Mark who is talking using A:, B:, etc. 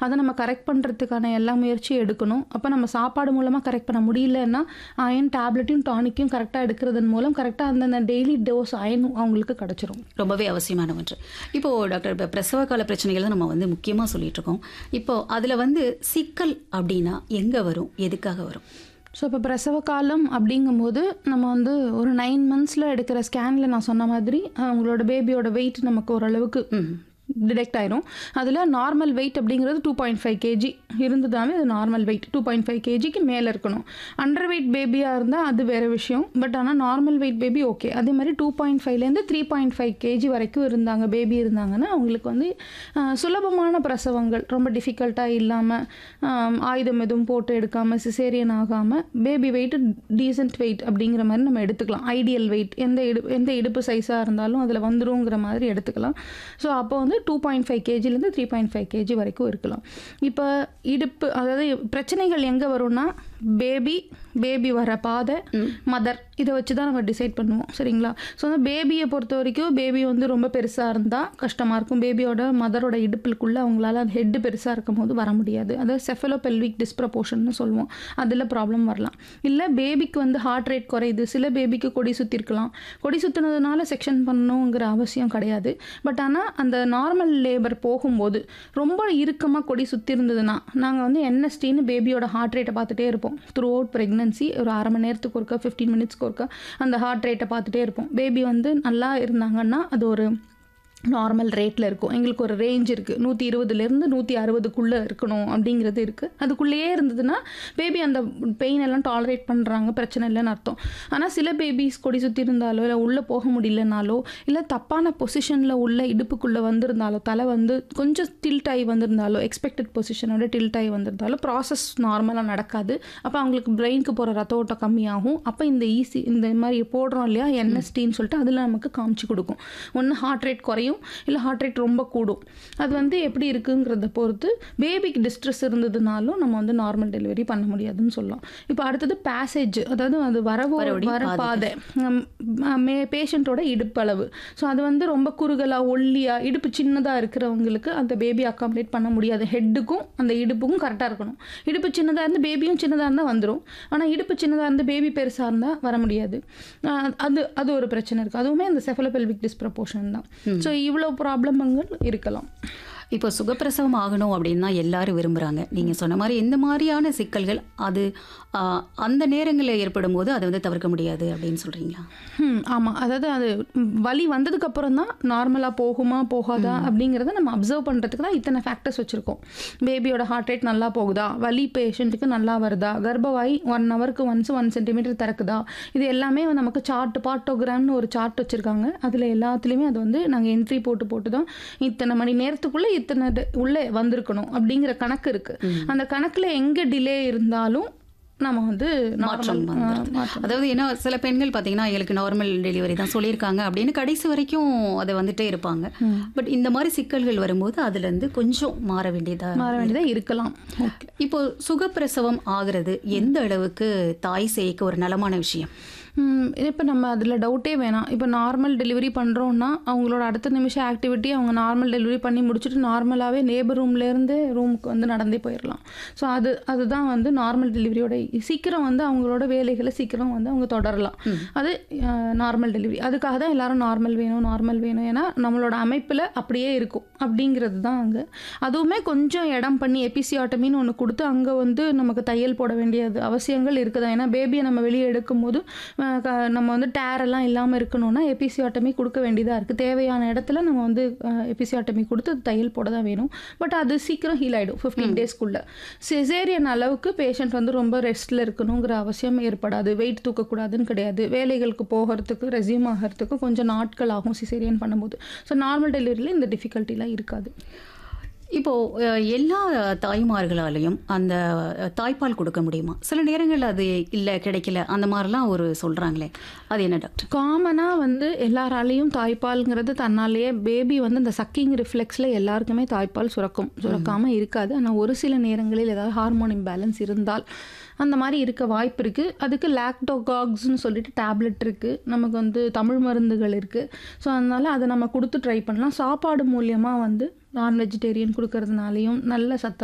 A: அதை நம்ம கரெக்ட் பண்ணுறதுக்கான எல்லா முயற்சியும் எடுக்கணும் அப்போ நம்ம சாப்பாடு மூலமாக கரெக்ட் பண்ண முடியலன்னா அயன் டேப்லெட்டையும் டானிக்கையும் கரெக்டாக எடுக்கிறதன் மூலம் கரெக்டாக அந்தந்த டெய்லி டோஸ் அயன் அவங்களுக்கு கிடச்சிரும்
B: ரொம்பவே அவசியமான ஒன்று இப்போ டாக்டர் இப்போ பிரசவ கால பிரச்சனைகள் தான் நம்ம வந்து முக்கியமாக சொல்லிட்டு இருக்கோம் இப்போ அதில் வந்து சிக்கல் அப்படின்னா எங்கே வரும் எதுக்காக வரும்
A: ஸோ இப்போ பிரசவ காலம் அப்படிங்கும்போது நம்ம வந்து ஒரு நைன் மந்த்ஸில் எடுக்கிற ஸ்கேனில் நான் சொன்ன மாதிரி அவங்களோட பேபியோட வெயிட் நமக்கு ஓரளவுக்கு டிடெக்ட் ஆயிரும் அதில் நார்மல் வெயிட் அப்படிங்கிறது டூ பாயிண்ட் ஃபைவ் கேஜி இருந்ததாவே அது normal weight two point five கேஜிக்கு மேலே இருக்கணும் அண்டர் வெயிட் பேபியாக இருந்தால் அது வேறு விஷயம் பட் ஆனால் நார்மல் வெயிட் பேபி ஓகே அதே மாதிரி டூ பாயிண்ட் ஃபைவ்லேருந்து த்ரீ பாயிண்ட் ஃபைவ் கேஜி வரைக்கும் இருந்தாங்க பேபி இருந்தாங்கன்னா அவங்களுக்கு வந்து ஆஹ், சுலபமான பிரசவங்கள் ரொம்ப டிஃபிகல்ட்டாக இல்லாமல் ஆயுதம் எதுவும் போட்டு எடுக்காமல் சிசேரியன் ஆகாமல் பேபி வெயிட் டீசென்ட் வெயிட் அப்படிங்கிற மாதிரி நம்ம எடுத்துக்கலாம் ஐடியல் வெயிட் எந்த இடு எந்த இடுப்பு சைஸாக இருந்தாலும் அதில் வந்துருங்கிற மாதிரி எடுத்துக்கலாம் ஸோ அப்போ வந்து டூ பாயிண்ட் ஃபைவ் கேஜிலேருந்து த்ரீ பாயிண்ட் ஃபைவ் கேஜி வரைக்கும் இருக்கலாம் இப்போ இடுப்பு அதாவது பிரச்சனைகள் எங்கே வரும்னா பேபி பேபி வர பாதை மதர் இதை வச்சு தான் நம்ம டிசைட் பண்ணுவோம் சரிங்களா ஸோ வந்து பேபியை பொறுத்த வரைக்கும் பேபி வந்து ரொம்ப பெருசாக இருந்தால் கஷ்டமாக இருக்கும் பேபியோட மதரோட இடுப்புக்குள்ளே அவங்களால அந்த ஹெட்டு பெருசாக இருக்கும் போது வர முடியாது அதாவது செஃபலோ பெல்விக் டிஸ்ப்ரப்போர்ஷன்னு சொல்லுவோம் அதில் ப்ராப்ளம் வரலாம் இல்லை பேபிக்கு வந்து ஹார்ட் ரேட் குறையுது சில பேபிக்கு கொடி சுற்றி இருக்கலாம் கொடி சுற்றினதுனால செக்ஷன் பண்ணணுங்கிற அவசியம் கிடையாது பட் ஆனால் அந்த நார்மல் லேபர் போகும்போது ரொம்ப இறுக்கமாக கொடி சுற்றி இருந்ததுன்னா நாங்கள் வந்து என்எஸ்டின்னு பேபியோட ஹார்ட் ரேட்டை பார்த்துட்டே இருப்போம் த்ரூ அவுட் ப்ரெக்னன்சி ஒரு அரை மணி நேரத்துக்கு ஒருக்கா ஃபிஃப்டீன் மினிட்ஸ்க்கு ஒருக்கா அந்த ஹார்ட் ரேட்டை பார்த்துட்டே இருப்போம் பேபி வந்து நல்லா இருந்தாங்கன்னா அது ஒரு நார்மல் ரேட்டில் இருக்கும் எங்களுக்கு ஒரு ரேஞ்ச் இருக்குது நூற்றி இருபதுலேருந்து நூற்றி அறுபதுக்குள்ளே இருக்கணும் அப்படிங்கிறது இருக்குது அதுக்குள்ளேயே இருந்ததுன்னா பேபி அந்த பெயின் எல்லாம் டாலரேட் பண்ணுறாங்க பிரச்சனை இல்லைன்னு அர்த்தம் ஆனால் சில பேபிஸ் கொடி சுற்றி இருந்தாலோ இல்லை உள்ளே போக முடியலனாலோ இல்லை தப்பான பொசிஷனில் உள்ள இடுப்புக்குள்ளே வந்திருந்தாலோ தலை வந்து கொஞ்சம் டில்ட் ஆகி வந்திருந்தாலோ எக்ஸ்பெக்டட் பொசிஷனோட டில்ட் ஆகி வந்திருந்தாலோ ப்ராசஸ் நார்மலாக நடக்காது அப்போ அவங்களுக்கு பிரெயினுக்கு போகிற ரத்த ஓட்டம் கம்மியாகும் அப்போ இந்த ஈஸி இந்த மாதிரி போடுறோம் இல்லையா என்எஸ்டின்னு சொல்லிட்டு அதில் நமக்கு காமிச்சு கொடுக்கும் ஒன்று ஹார்ட் ரேட் குறையும் இல்லை ஹார்ட் ரேட் ரொம்ப கூடும் அது வந்து எப்படி இருக்குங்கிறத பொறுத்து பேபிக்கு டிஸ்ட்ரெஸ் இருந்ததுனாலும் நம்ம வந்து நார்மல் டெலிவரி பண்ண முடியாதுன்னு சொல்லலாம் இப்போ அடுத்தது பேசேஜ் அதாவது அது வரவோ
B: வரவழி
A: வர
B: பாதை.
A: பாதை மே பேஷண்ட்டோட இடுப்பளவு ஸோ அது வந்து ரொம்ப குறுகலாக ஒல்லியாக இடுப்பு சின்னதாக இருக்கிறவங்களுக்கு அந்த பேபி அக்காமடேட் பண்ண முடியாது ஹெட்டுக்கும் அந்த இடுப்புக்கும் கரெக்டாக இருக்கணும் இடுப்பு சின்னதாக இருந்து பேபியும் சின்னதாக இருந்தால் வந்துடும் ஆனால் இடுப்பு சின்னதாக இருந்து பேபி பெருசாக இருந்தால் வர முடியாது ஆஹ் அது அது ஒரு பிரச்சனை இருக்குது அதுவுமே அந்த செஃபலோபெல்விக் டிஸ்ப்ரப்போர்ஷன் தான் ஸோ இவ்வளோ ப்ராப்ளமங்கள் இருக்கலாம்
B: இப்போ சுகப்பிரசவம் ஆகணும் அப்படின்னு தான் எல்லாரும் விரும்புகிறாங்க நீங்கள் சொன்ன மாதிரி எந்த மாதிரியான சிக்கல்கள் அது ஆ, அந்த நேரங்களில் ஏற்படும் போது அதை வந்து தவிர்க்க முடியாது அப்படின்னு சொல்கிறீங்களா
A: ம் ஆமாம் அதாவது அது ம், வலி வந்ததுக்கப்புறம் தான் நார்மலாக போகுமா போகாதா அப்படிங்கிறத நம்ம அப்சர்வ் பண்ணுறதுக்கு தான் இத்தனை ஃபேக்டர்ஸ் வச்சுருக்கோம் பேபியோட ஹார்ட் ரேட் நல்லா போகுதா வலி பேஷண்ட்டுக்கு நல்லா வருதா கர்ப்பவாய் ஒன் ஹவருக்கு ஒன்ஸ் ஒன் சென்டிமீட்டர் திறக்குதா இது எல்லாமே நமக்கு சார்ட் பார்ட்டோகிராம்னு ஒரு சார்ட் வச்சுருக்காங்க அதில் எல்லாத்துலேயுமே அது வந்து நாங்கள் என்ட்ரி போட்டு போட்டு தான் இத்தனை மணி நேரத்துக்குள்ளே இத்தனை ட- உள்ளே வந்திருக்கணும் அப்படிங்கிற கணக்கு இருக்குது அந்த கணக்கில் எங்கே டிலே இருந்தாலும் நம்ம வந்து
B: மாற்றம்
A: நார்மல்
B: வந்துரும்.
A: மாற்றம்
B: அதாவது ஏன்னா சில பெண்கள் பார்த்தீங்கன்னா எங்களுக்கு நார்மல் டெலிவரி தான் சொல்லியிருக்காங்க அப்படின்னு கடைசி வரைக்கும் அதை வந்துட்டே இருப்பாங்க பட் இந்த மாதிரி சிக்கல்கள் வரும்போது அதுலேருந்து கொஞ்சம் மாற வேண்டியதாக
A: மாற வேண்டியதாக இருக்கலாம் ஓகே
B: இப்போ சுகப்பிரசவம் ஆகிறது எந்த அளவுக்கு தாய் சேய்க்கு ஒரு நலமான விஷயம்
A: இப்போ நம்ம அதில் டவுட்டே வேணாம் இப்போ நார்மல் டெலிவரி பண்ணுறோன்னா அவங்களோட அடுத்த நிமிஷம் ஆக்டிவிட்டி அவங்க நார்மல் டெலிவரி பண்ணி முடிச்சுட்டு நார்மலாகவே லேபர் ரூம்லேருந்து ரூமுக்கு வந்து நடந்தே போயிடலாம் ஸோ அது அதுதான் வந்து நார்மல் டெலிவரியோட சீக்கிரம் வந்து அவங்களோட வேலைகளை சீக்கிரம் வந்து அவங்க தொடரலாம் அது நார்மல் டெலிவரி அதுக்காக தான் எல்லாரும் நார்மல் வேணும் நார்மல் வேணும் ஏன்னா நம்மளோட அமைப்பில் அப்படியே இருக்கும் அப்படிங்கிறது தான் அங்கே அதுவுமே கொஞ்சம் இடம் பண்ணி எபிசியாட்டமின்னு ஒன்று கொடுத்து அங்கே வந்து நமக்கு தையல் போட வேண்டியது அவசியங்கள் இருக்குதா ஏன்னா பேபியை நம்ம வெளியே எடுக்கும்போது அஹ், க- நம்ம வந்து டேர் எல்லாம் இல்லாமல் இருக்கணும்னா எபிசியாட்டமி கொடுக்க வேண்டியதாக இருக்குது தேவையான இடத்துல நம்ம வந்து எபிசியாட்டமி கொடுத்து அது தையல் போட தான் வேணும் பட் அது சீக்கிரம் ஹீல் ஆகிடும் ஃபிஃப்டீன் டேஸ்க்குள்ளே சிசேரியன் அளவுக்கு பேஷண்ட் வந்து ரொம்ப ரெஸ்ட்டில் இருக்கணுங்கிற அவசியம் ஏற்படாது வெயிட் தூக்கக்கூடாதுன்னு கிடையாது வேலைகளுக்கு போகிறதுக்கு ரெசியூம் ஆகிறதுக்கு கொஞ்சம் நாட்கள் ஆகும் சிசேரியன் பண்ணும்போது ஸோ நார்மல் டெலிவரியில் இந்த டிஃபிகல்ட்டிலாம் இருக்காது
B: இப்போ அஹ், எல்லா தாய்மார்களாலையும் அந்த அஹ், தாய்ப்பால் கொடுக்க முடியுமா சில நேரங்கள் அது இல்லை கிடைக்கல அந்த மாதிரிலாம் ஒரு சொல்றாங்களே அது என்ன டாக்டர்
A: காமனாக வந்து எல்லாராலையும் தாய்ப்பால்ங்கிறது தன்னாலேயே பேபி வந்து இந்த சக்கிங் ரிஃப்ளெக்ஸில் எல்லாருக்குமே தாய்ப்பால் சுரக்கும் சுரக்காமல் இருக்காது ஆனால் ஒரு சில நேரங்களில் ஏதாவது ஹார்மோன் இம்பேலன்ஸ் இருந்தால் அந்த மாதிரி இருக்க வாய்ப்பு இருக்குது அதுக்கு லாக்டோகாக்ஸ்னு சொல்லிட்டு டேப்லெட் இருக்குது நமக்கு வந்து தமிழ் மருந்துகள் இருக்குது ஸோ அதனால் அதை நம்ம கொடுத்து ட்ரை பண்ணலாம் சாப்பாடு மூலியமாக வந்து நான் வெஜிடேரியன் கொடுக்கறதுனாலையும் நல்ல சத்து